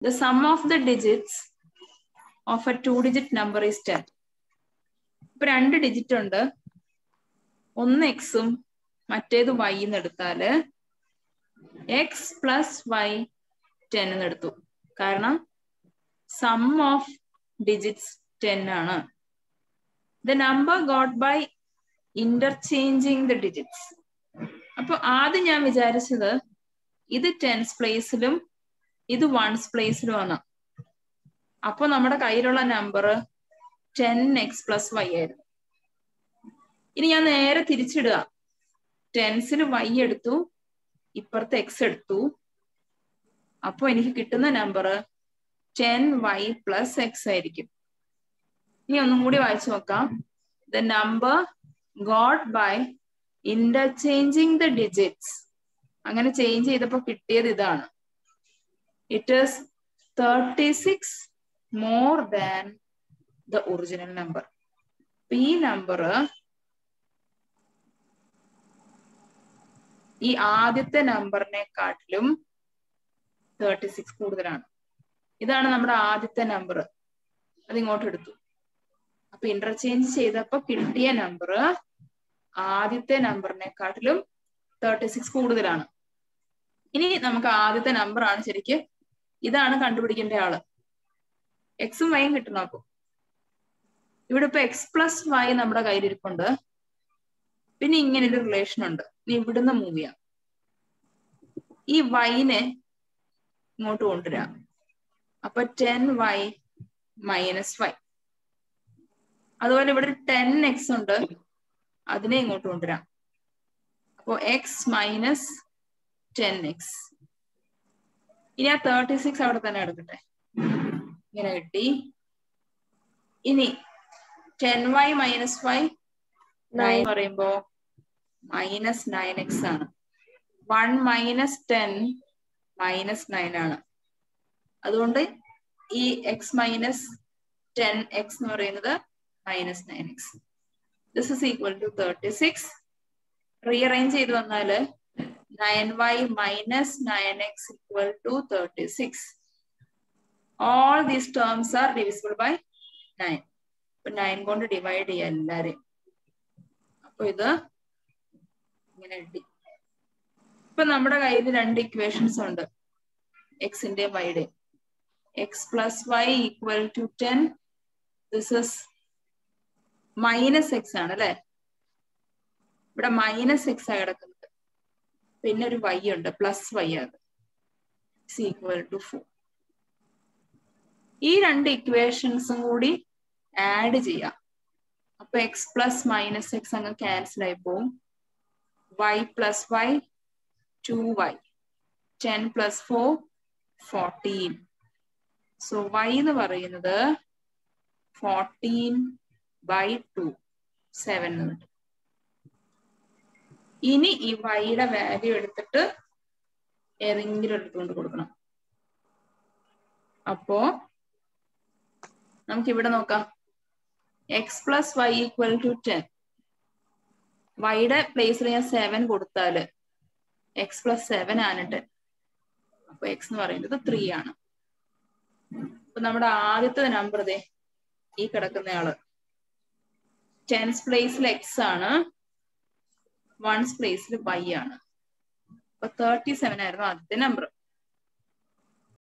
the sum of the digits of a two digit number is 10 ഇപ്പൊ രണ്ട് digit ഉണ്ട് ഒന്ന് എക്സും മറ്റേത് വൈ എന്ന് എടുത്താല് എക്സ് പ്ലസ് വൈ ടെൻ എന്ന് എടുത്തു കാരണം സം ഓഫ് ഡിജിറ്റ്സ് ടെൻ ആണ് the number got by interchanging the digits അപ്പൊ ആദ്യം ഞാൻ വിചാരിച്ചത് ഇത് ടെൻസ് പ്ലേസിലും ഇത് വൺസ് പ്ലേസിലുമാണ് അപ്പൊ നമ്മുടെ കയ്യിലുള്ള number ten x plus y ആയിരുന്നു ഇനി ഞാൻ നേരെ തിരിച്ചിടുക ടെൻസിൽ വൈ എടുത്തു ഇപ്പുറത്ത് എക്സ് എടുത്തു അപ്പൊ എനിക്ക് കിട്ടുന്ന number ten y plus x ആയിരിക്കും ഇനി ഒന്നും കൂടി വായിച്ചു നോക്കാം the number got by interchanging the digits അങ്ങനെ ചേഞ്ച് ചെയ്തപ്പോ കിട്ടിയത് ഇതാണ് it is thirty six more than the original number ഈ നമ്പർ ഈ ആദ്യത്തെ നമ്പറിനെക്കാട്ടിലും തേർട്ടി സിക്സ് കൂടുതലാണ് ഇതാണ് നമ്മുടെ ആദ്യത്തെ നമ്പർ അത് ഇങ്ങോട്ട് എടുത്തു അപ്പൊ ഇന്റർചേഞ്ച് ചെയ്തപ്പോ കിട്ടിയ നമ്പർ ആദ്യത്തെ നമ്പറിനെക്കാട്ടിലും തേർട്ടി സിക്സ് കൂടുതലാണ് ഇനി നമുക്ക് ആദ്യത്തെ നമ്പർ ആണ് ശരിക്ക് ഇതാണ് കണ്ടുപിടിക്കേണ്ട ആള് എക്സും വൈയും കിട്ടണം അപ്പൊ ഇവിടെ ഇപ്പൊ എക്സ് പ്ലസ് വൈ നമ്മുടെ കയ്യിലിരിപ്പുണ്ട് പിന്നെ ഇങ്ങനെ ഒരു റിലേഷൻ ഉണ്ട് ഇനി ഇവിടുന്ന് മൂവ് ചെയ്യാം ഈ വൈനെ ഇങ്ങോട്ട് കൊണ്ടുവരാം അപ്പൊ ടെൻ വൈ മൈനസ് വൈ അതുപോലെ ഇവിടെ ഒരു ടെൻ എക്സ് ഉണ്ട് അതിനെ ഇങ്ങോട്ട് കൊണ്ടുവരാം അപ്പോ എക്സ് മൈനസ് ടെൻ എക്സ് ഇനി ആ തേർട്ടി സിക്സ് അവിടെ തന്നെ എടുക്കട്ടെ ഇങ്ങനെ കിട്ടി ഇനി ten y minus y nine പറയുമ്പോ മൈനസ് നയൻ എക്സ് ആണ് one minus ten minus nine ആണ് അതുകൊണ്ട് ഈ എക്സ് മൈനസ് ടെൻ എക്സ് എന്ന് പറയുന്നത് minus nine x this is equal to thirty six rearrange ചെയ്ത് വന്നാല് nine y minus nine x equal to thirty six all these terms are divisible by nine അപ്പൊ nine കൊണ്ട് divide ചെയ്യാം എല്ലാരെയും അപ്പൊ ഇത് ഇങ്ങനെ കിട്ടി ഇപ്പൊ നമ്മുടെ കയ്യിൽ രണ്ട് ഇക്വേഷൻസ് ഉണ്ട് എക്സിന്റെ വൈയുടെ x plus y equal to ten this is minus x ആണ് അല്ലെ ഇവിടെ മൈനസ് എക്സ് ആ കിടക്കുന്നത് പിന്നെ ഒരു വൈ ഉണ്ട് പ്ലസ് വൈ ആണ് ഈക്വൽ ടു ഫോർ ഈ രണ്ട് ഇക്വേഷൻസും കൂടി ആഡ് ചെയ്യാം അപ്പൊ എക്സ് പ്ലസ് മൈനസ് എക്സ് അങ്ങ് ക്യാൻസൽ ആയി പോവും y plus y two y ten plus four fourteen so y എന്ന് പറയുന്നത് ഫോർട്ടീൻ ബൈ ടു സെവൻ കിട്ടും ഇനി ഈ വൈയുടെ വാല്യൂ എടുത്തിട്ട് ഏതെങ്കിലും എടുത്തുകൊണ്ട് കൊടുക്കണം അപ്പോ നമുക്ക് ഇവിടെ നോക്കാം x plus y equal to ten വൈയുടെ പ്ലേസിൽ ഞാൻ സെവൻ കൊടുത്താല് എക്സ് പ്ലസ് സെവൻ ആണ് ടെൻ അപ്പൊ എക്സ് എന്ന് പറയുന്നത് ത്രീ ആണ് അപ്പൊ നമ്മുടെ ആദ്യത്തെ നമ്പർ ഇതേ ഈ കിടക്കുന്നയാള് ടെൻസ് പ്ലേസിൽ എക്സ് ആണ് വൺസ് പ്ലേസിൽ വൈ ആണ് അപ്പൊ തേർട്ടി സെവൻ ആയിരുന്നു ആദ്യത്തെ നമ്പർ